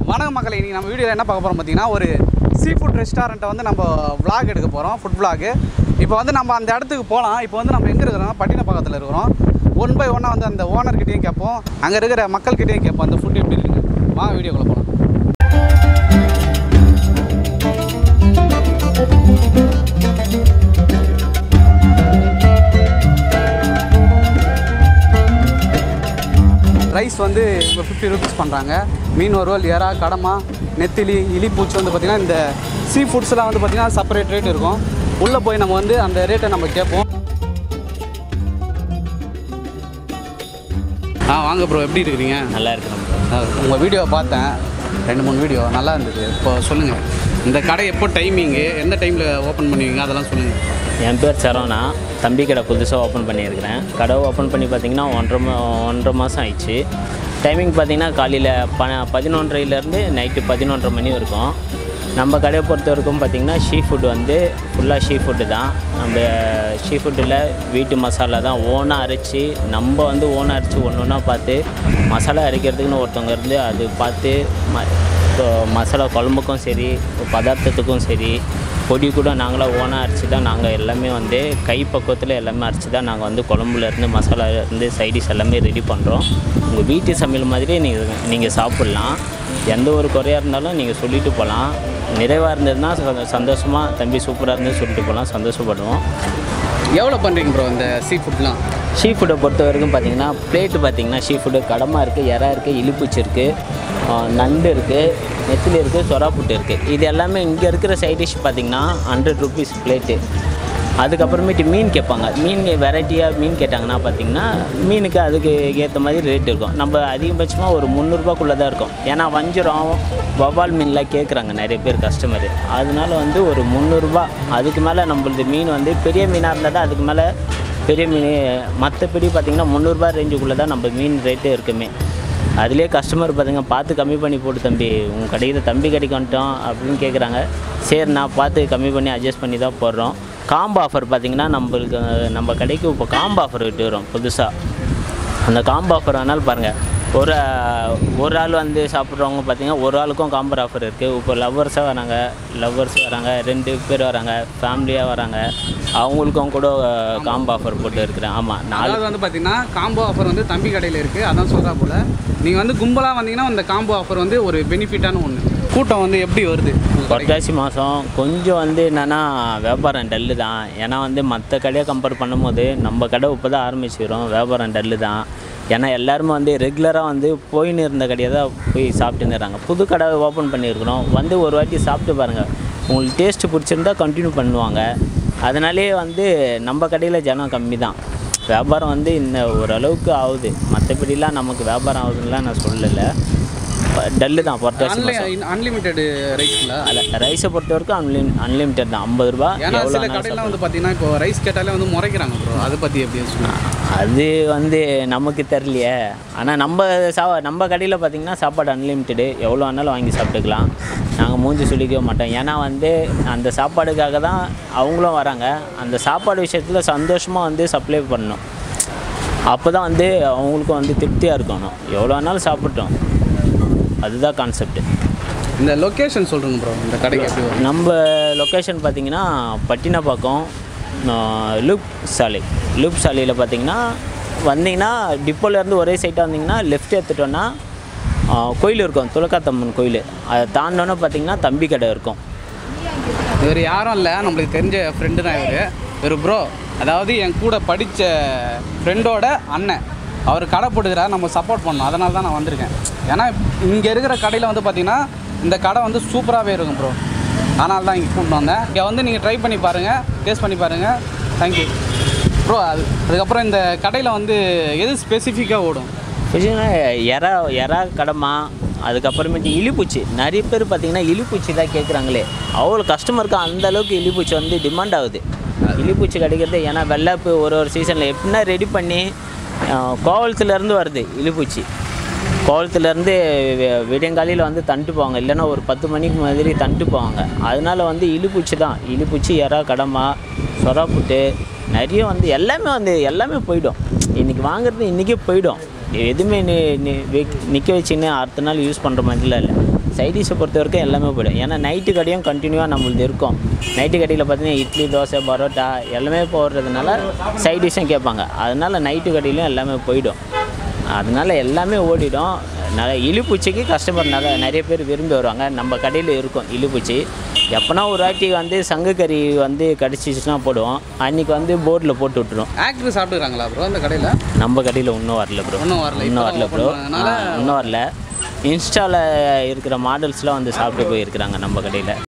வணக்கம் மக்களை இன்றைக்கி நம்ம வீடியோவில் என்ன பார்க்க போகிறோம் பார்த்தீங்கன்னா ஒரு சீ ஃபுட் ரெஸ்டாரண்ட்டை வந்து நம்ம vlog எடுக்க போகிறோம் ஃபுட் vlog இப்போ வந்து நம்ம அந்த இடத்துக்கு போகலாம் இப்போ வந்து நம்ம எங்கே இருக்கிறோம் பட்டினப்பாக்கத்தில் இருக்கிறோம் ஒன் பை ஒன்னாக வந்து அந்த ஓனர்கிட்டையும் கேட்போம் அங்கே இருக்கிற மக்கள்கிட்டையும் கேட்போம் அந்த ஃபுட் எப்படி இருக்குது வாங்க வீடியோக்குள்ளே போகலாம் ரைஸ் வந்து இப்போ ஃபிஃப்டி ருபீஸ் பண்ணுறாங்க மீன் வறுவல் எறா கடமா நெத்திலி இலிப்பூச்சி வந்து பார்த்திங்கன்னா இந்த சீ ஃபுட்ஸ்லாம் வந்து பார்த்திங்கன்னா செப்பரேட் ரேட் இருக்கும் உள்ளே போய் நம்ம வந்து அந்த ரேட்டை நம்ம கேட்போம் ஆ வாங்க ப்ரோ எப்படி இருக்கிறீங்க நல்லா இருக்கிறோம் உங்கள் வீடியோ பார்த்தேன் ரெண்டு மூணு வீடியோ நல்லா இருந்தது இப்போ சொல்லுங்கள் இந்த கடை எப்போ டைமிங்கு எந்த டைமில் ஓப்பன் பண்ணுவீங்க அதெல்லாம் சொல்லுங்கள் என் பேர் சரவணா தம்பி கடை புதுசாக ஓப்பன் பண்ணியிருக்கிறேன் கடை ஓப்பன் பண்ணி பார்த்தீங்கன்னா ஒன்றரை மா ஒன்றரை மாதம் ஆயிடுச்சு டைமிங் பார்த்தீங்கன்னா காலையில் ப பதினொன்றரைலேருந்து நைட்டு பதினொன்றரை மணி இருக்கும் நம்ம கடையை பொறுத்த வரைக்கும் பார்த்திங்கன்னா ஷீ ஃபுட் வந்து ஃபுல்லாக ஷீ ஃபுட்டு தான் நம்ம ஷீ ஃபுட்டில் வீட்டு மசாலா தான் ஓனாக அரைச்சி நம்ம வந்து ஓனாக அரைச்சி ஒன்று ஒன்றா பார்த்து மசாலா அரைக்கிறதுக்குன்னு ஒருத்தவங்க இருந்து அது பார்த்து ம இப்போ மசாலா குழம்புக்கும் சரி பதார்த்தத்துக்கும் சரி பொடி கூட நாங்களாம் ஓனாக அரைச்சி தான் நாங்கள் எல்லாமே வந்து கை பக்குவத்தில் எல்லாமே அரைச்சி தான் நாங்கள் வந்து குழம்புலேருந்து மசாலாலேருந்து சைடிஷ் எல்லாமே ரெடி பண்ணுறோம் உங்கள் வீட்டு சமையல் மாதிரி நீங்கள் நீங்கள் சாப்பிட்லாம் எந்த ஒரு குறையாக இருந்தாலும் நீங்கள் சொல்லிட்டு போகலாம் நிறைவாக இருந்ததுன்னா சந்தோஷமாக தம்பி சூப்பராக இருந்தது சொல்லிட்டு போகலாம் சந்தோஷப்படுவோம் எவ்வளோ பண்ணுறீங்க ப்ரோ இந்த சீ ஃபுட்லாம் ஷீ ஃபுட்டை பொறுத்த வரைக்கும் பார்த்தீங்கன்னா பிளேட்டு பார்த்தீங்கன்னா ஷீ ஃபுட்டு கடமா இருக்குது எறா இருக்குது இலிப்பூச்சி இருக்குது நண்டு இருக்குது நெத்திலி இருக்குது சொராப்புட்டு இருக்குது இது எல்லாமே இங்கே இருக்கிற சைட் டிஷ் பார்த்தீங்கன்னா ஹண்ட்ரட் ருபீஸ் பிளேட்டு அதுக்கப்புறமேட்டு மீன் கேட்பாங்க மீன் வெரைட்டியாக மீன் கேட்டாங்கன்னா பார்த்தீங்கன்னா மீனுக்கு அதுக்கு ஏற்ற மாதிரி ரேட் இருக்கும் நம்ம அதிகபட்சமாக ஒரு முந்நூறுபாக்குள்ளே தான் இருக்கும் ஏன்னா வஞ்சிரம் வவால் மீன்லாம் கேட்குறாங்க நிறைய பேர் கஸ்டமரு அதனால வந்து ஒரு முந்நூறுரூபா அதுக்கு மேலே நம்மளது மீன் வந்து பெரிய மீனாக இருந்தால் தான் அதுக்கு மேலே பெரிய மீன் மற்றபடி பார்த்திங்கன்னா முந்நூறுரூபா ரேஞ்சுக்குள்ளே தான் நம்ம மீன் ரேட்டே இருக்குமே அதுலேயே கஸ்டமர் பார்த்துங்க பார்த்து கம்மி பண்ணி போட்டு தம்பி உங்கள் கடையில் தம்பி கடைக்கு வந்துட்டோம் அப்படின்னு கேட்குறாங்க சரி நான் பார்த்து கம்மி பண்ணி அட்ஜஸ்ட் பண்ணி தான் போடுறோம் காம்போ ஆஃபர் பார்த்திங்கன்னா நம்மளுக்கு நம்ம கடைக்கு இப்போ காம்போ ஆஃபர் விட்டு வரோம் புதுசாக அந்த காம்போ ஆஃபர் வேணாலும் பாருங்கள் ஒரு ஒரு ஆள் வந்து சாப்பிட்றவங்க பார்த்தீங்கன்னா ஒரு ஆளுக்கும் காம்போ ஆஃபர் இருக்குது இப்போ லவ்வர்ஸாக வராங்க லவ்வர்ஸ் வராங்க ரெண்டு பேர் வராங்க ஃபேமிலியாக வராங்க அவங்களுக்கும் கூட காம்போ ஆஃபர் போட்டு இருக்கிறேன் ஆமாம் நாலு அதாவது வந்து பார்த்தீங்கன்னா காம்போ ஆஃபர் வந்து தம்பி கடையில் இருக்குது அதான் சொல்கிறா போல் நீங்கள் வந்து கும்பலாக வந்தீங்கன்னா அந்த காம்போ ஆஃபர் வந்து ஒரு பெனிஃபிட்டான ஒன்று கூட்டம் வந்து எப்படி வருது உங்க கடைக்கு? புரட்டாசி மாதம் கொஞ்சம் வந்து என்னென்னா வியாபாரம் டல்லு தான் ஏன்னா வந்து மற்ற கடையை கம்பேர் பண்ணும்போது நம்ம கடை இப்போ தான் ஆரம்பிச்சிக்கிறோம் வியாபாரம் டல்லு தான் ஏன்னா எல்லாருமே வந்து ரெகுலராக வந்து போயின்னு இருந்த கடையை தான் போய் சாப்பிட்டுன்னு இருக்காங்க புது கடை ஓப்பன் பண்ணியிருக்கிறோம் வந்து ஒரு வாட்டி சாப்பிட்டு பாருங்கள் உங்களுக்கு டேஸ்ட்டு பிடிச்சிருந்தா கண்டினியூ பண்ணுவாங்க அதனாலே வந்து நம்ம கடையில் ஜனம் கம்மி தான் வியாபாரம் வந்து இந்த ஓரளவுக்கு ஆகுது மற்றபடிலாம் நமக்கு வியாபாரம் ஆகுதுன்னுலாம் நான் சொல்லலை டல்லு தான் புரட்டாசி மாதம் அன்லி அன்லிமிட்டெடு ரைஸ்ங்களா அதில் ரைஸை பொறுத்த வரைக்கும் அன்லிம் அன்லிமிட்டட் தான் ஐம்பது ரூபா ஏன்னா எவ்வளோ சில வேணாலும் கடையில் வந்து பார்த்தீங்கன்னா இப்போ ரைஸ் கேட்டாலே வந்து முறைக்கிறாங்க ப்ரோ அதை பற்றி எப்படி சொல்லுங்கள் சாப்பிடலாம். அது வந்து நமக்கு தெரியலையே ஆனால் நம்ம சா நம்ம கடையில் பார்த்தீங்கன்னா சாப்பாடு அன்லிமிட்டடு எவ்வளோ வேணாலும் வாங்கி சாப்பிட்டுக்கலாம் நாங்கள் மூஞ்சி சொல்லிக்கவே மாட்டோம் ஏன்னா வந்து அந்த சாப்பாடுக்காக தான் அவங்களும் வராங்க அந்த சாப்பாடு விஷயத்தில் சந்தோஷமாக வந்து சப்ளை பண்ணணும் அப்போ தான் வந்து அவங்களுக்கும் வந்து திருப்தியாக இருக்கணும் எவ்வளோ வேணாலும் சாப்பிட்டோம் அதுதான் கான்செப்ட் இந்த லொக்கேஷன் சொல்கிறேங்க ப்ரோ இந்த கடைக்கு எப்படி வரும் நம்ம லொக்கேஷன் பார்த்தீங்கன்னா பட்டினப்பாக்கம் ஆஹ், லூப் சாலை லூப் சாலையில் பார்த்தீங்கன்னா வந்தீங்கன்னா டிப்போலேருந்து ஒரே சைட்டாக வந்தீங்கன்னா லெஃப்ட் எடுத்துட்டோன்னா ஆஹ், கோயில் இருக்கும் துலக்காத்தம்மன் கோயில் அதை தாண்டோன்னே பார்த்தீங்கன்னா தம்பி கடை இருக்கும் இவர் யாரும் இல்லை நம்மளுக்கு தெரிஞ்ச ஃப்ரெண்டு தான் இவர் இவர் ப்ரோ அதாவது என் கூட படித்த ஃப்ரெண்டோட அண்ணன் அவர் கடை போட்டுக்கிறார் நம்ம சப்போர்ட் பண்ணோம் அதனால தான் நான் வந்திருக்கேன் ஏன்னா இங்கே இருக்கிற கடையில் வந்து பார்த்தீங்கன்னா இந்த கடை வந்து சூப்பராகவே இருக்கும் ப்ரோ அதனால தான் இங்கே கூப்பிட்டு வந்தேன் இங்கே வந்து நீங்கள் ட்ரை பண்ணி பாருங்கள் டேஸ்ட் பண்ணி பாருங்கள் தேங்க்யூ ப்ரோ அது அதுக்கப்புறம் இந்த கடையில் வந்து எது ஸ்பெசிஃபிக்காக ஓடும் பார்த்தீங்கன்னா எறா எறா கடமா அதுக்கப்புறமேட்டு இலிப்பூச்சி நிறைய பேர் பார்த்தீங்கன்னா இலிப்பூச்சி தான் கேட்குறாங்களே அவ்வளோ கஸ்டமருக்கு அந்த அளவுக்கு இலிப்பூச்சி வந்து டிமாண்ட் ஆகுது இலிப்பூச்சி கிடைக்கிறது ஏன்னா வெள்ளாப்பு ஒரு ஒரு சீசனில் எப்படின்னா ரெடி பண்ணி அஹ், கோவளத்துலேருந்து வருது இலிப்பூச்சி கோவளத்துலேருந்து விடியங்காலையில் வந்து தண்டு போவாங்க இல்லைன்னா ஒரு பத்து மணிக்கு மாதிரி தண்டு போவாங்க அதனால வந்து இலிப்பூச்சி தான் இலிப்பூச்சி எறா கடமா சொராப்புட்டு நிறைய வந்து எல்லாமே வந்து எல்லாமே போயிடும் இன்றைக்கி வாங்குறது இன்றைக்கே போயிடும் எதுவுமே நீ நீ நிற்க வச்சுன்னு அடுத்த நாள் யூஸ் பண்ணுற மாதிரிலாம் இல்லை சைடிஷை பொறுத்த வரைக்கும் எல்லாமே போயிடும் ஏன்னா நைட்டு கடையும் கண்டினியூவாக நம்மளுது இருக்கும் நைட்டு கடையில் பார்த்தீங்கன்னா இட்லி தோசை பரோட்டா எல்லாமே போடுறதுனால சைடிஷும் கேட்பாங்க அதனால நைட்டு கடையிலும் எல்லாமே போயிடும் அதனால எல்லாமே ஓடிடும் நிறைய இழுப்பூச்சிக்கு கஸ்டமர் நிறைய நிறைய பேர் விரும்பி வருவாங்க நம்ம கடையில் இருக்கும் இழுப்பூச்சி எப்போனா ஒரு வாட்டி வந்து சங்கு கறி வந்து கடிச்சிச்சுன்னா போடுவோம் அன்றைக்கி வந்து போர்டில் போட்டு விட்டுரும் ஆக்டர் சாப்பிட்டுக்கிறாங்களா ப்ரோ அந்த கடையில் நம்ம கடையில் இன்னும் வரல ப்ரோ இன்னும் வரல. இன்னும் இப்பதான் வரல open ப்ரோ பண்ணதுனால இன்னும் வரல இன்ஸ்டாவில் இருக்கிற மாடல்ஸ்லாம் வந்து சாப்பிட்டு போயிருக்கிறாங்க நம்ம கடையில்